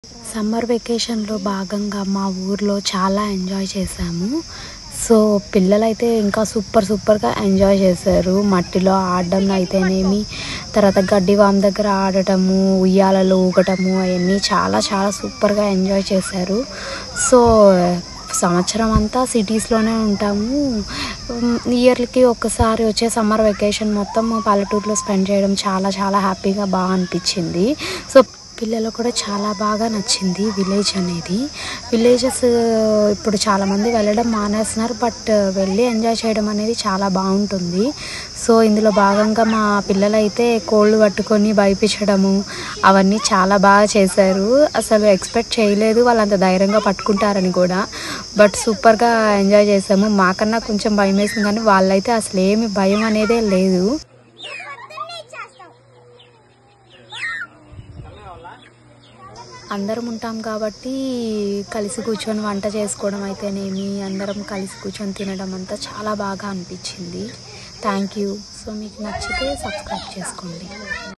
summer వెకేషన్లో భాగంగా మా ఊర్లో చాలా ఎంజాయ్ చేసాము సో పిల్లలైతే ఇంకా సూపర్ సూపర్గా ఎంజాయ్ చేశారు మట్టిలో ఆడడం అయితేనేమి తర్వాత గడ్డి వామ్ దగ్గర ఆడటము ఉయ్యాలలో ఊగటము అవన్నీ చాలా చాలా సూపర్గా ఎంజాయ్ చేశారు సో సంవత్సరం అంతా సిటీస్లోనే ఉంటాము ఇయర్కి ఒక్కసారి వచ్చే సమ్మర్ వెకేషన్ మొత్తం పల్లెటూరులో స్పెండ్ చేయడం చాలా చాలా హ్యాపీగా బాగా అనిపించింది సో పిల్లలకు కూడా చాలా బాగా నచ్చింది విలేజ్ అనేది విలేజెస్ ఇప్పుడు చాలామంది వెళ్ళడం మానేస్తున్నారు బట్ వెళ్ళి ఎంజాయ్ చేయడం అనేది చాలా బాగుంటుంది సో ఇందులో భాగంగా మా పిల్లలైతే కోళ్ళు పట్టుకొని భయపించడము అవన్నీ చాలా బాగా చేశారు అసలు ఎక్స్పెక్ట్ చేయలేదు వాళ్ళు అంత ధైర్యంగా పట్టుకుంటారని కూడా బట్ సూపర్గా ఎంజాయ్ చేసాము మాకన్నా కొంచెం భయం వేసింది కానీ వాళ్ళైతే అసలు ఏమి భయం అనేదే లేదు అందరం ఉంటాం కాబట్టి కలిసి కూర్చొని వంట చేసుకోవడం అయితేనేమి అందరం కలిసి కూర్చొని తినడం అంతా చాలా బాగా అనిపించింది థ్యాంక్ యూ సో మీకు నచ్చితే సబ్స్క్రైబ్ చేసుకోండి